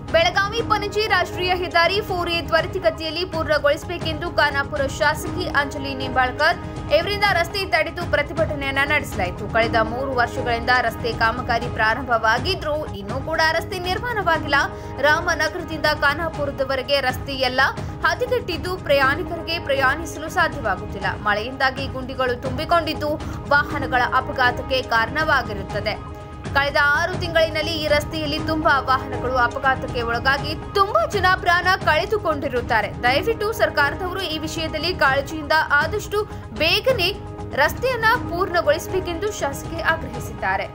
ಬೆಳಗಾವಿ ಪಣಜಿ ರಾಷ್ಟ್ರೀಯ ಹೆದ್ದಾರಿ four A ತ್ವರಿತಗತಿಯಲ್ಲಿ ಪೂರ್ಣಗೊಳಿಸಬೇಕೆಂದು ಖಾನಾಪುರ ಶಾಸಕಿ ಅಂಜಲಿ ನಿಂಬಾಳ್ಕರ್ ಇವರಿಂದ ರಸ್ತೆ ತಡೆದು ಪ್ರತಿಭಟನೆಯನ್ನ ನಡೆಸಲಾಯಿತು ಕಳೆದ ಮೂರು ವರ್ಷಗಳಿಂದ ರಸ್ತೆ ಕಾಮಗಾರಿ ಪ್ರಾರಂಭವಾಗಿದ್ರೂ ಇನ್ನೂ ಕೂಡ ರಸ್ತೆ ನಿರ್ಮಾಣವಾಗಿಲ್ಲ ರಾಮನಗರದಿಂದ ಖಾನಾಪುರದವರೆಗೆ ರಸ್ತೆ ಎಲ್ಲ ಹದಗೆಟ್ಟಿದ್ದು ಪ್ರಯಾಣಿಕರಿಗೆ ಪ್ರಯಾಣಿಸಲು ಸಾಧ್ಯವಾಗುತ್ತಿಲ್ಲ ಮಳೆಯಿಂದಾಗಿ ಗುಂಡಿಗಳು ತುಂಬಿಕೊಂಡಿದ್ದು ವಾಹನಗಳ ಅಪಘಾತಕ್ಕೆ ಕಾರಣವಾಗಿರುತ್ತದೆ ಕಳೆದ ಆರು ತಿಂಗಳಿನಲ್ಲಿ ಈ ರಸ್ತೆಯಲ್ಲಿ ತುಂಬಾ ವಾಹನಗಳು ಅಪಘಾತಕ್ಕೆ ಒಳಗಾಗಿ ತುಂಬಾ ಜನ ಪ್ರಾಣ ಕಳೆದುಕೊಂಡಿರುತ್ತಾರೆ ದಯವಿಟ್ಟು ಸರ್ಕಾರದವರು ಈ ವಿಷಯದಲ್ಲಿ ಕಾಳಜಿಯಿಂದ ಆದಷ್ಟು ಬೇಗನೆ ರಸ್ತೆಯನ್ನ ಪೂರ್ಣಗೊಳಿಸಬೇಕೆಂದು ಶಾಸಕಿ ಆಗ್ರಹಿಸಿದ್ದಾರೆ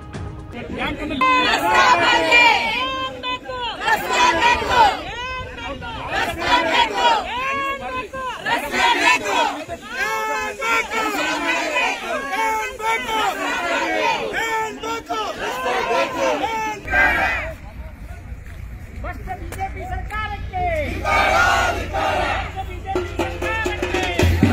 ಭ್ರಷ್ಟ ಬಿಜೆಪಿ ಸರ್ಕಾರಕ್ಕೆ ಭ್ರಷ್ಟ ಬಿಜೆಪಿ ಸರ್ಕಾರಕ್ಕೆ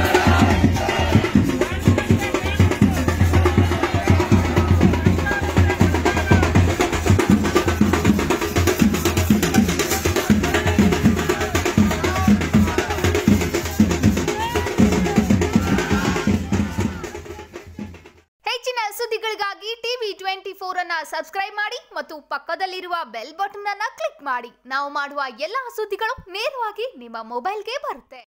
ಹೆಚ್ಚಿನ ಸುದ್ದಿಗಳಿಗಾಗಿ ಟಿವಿ ಟ್ವೆಂಟಿ ಫೋರ್ ಅನ್ನ ಸಬ್ಸ್ಕ್ರೈಬ್ ಮಾಡಿ ಮತ್ತು ಪಕ್ಕದಲ್ಲಿರುವ ಬೆಲ್ ಬಟನ್ ಅನ್ನ ಕ್ಲಿಕ್ ಮಾಡಿ ನಾವು ಮಾಡುವ ಎಲ್ಲಾ ಸುದ್ದಿಗಳು ನೇರವಾಗಿ ನಿಮ್ಮ ಮೊಬೈಲ್ಗೆ ಬರುತ್ತೆ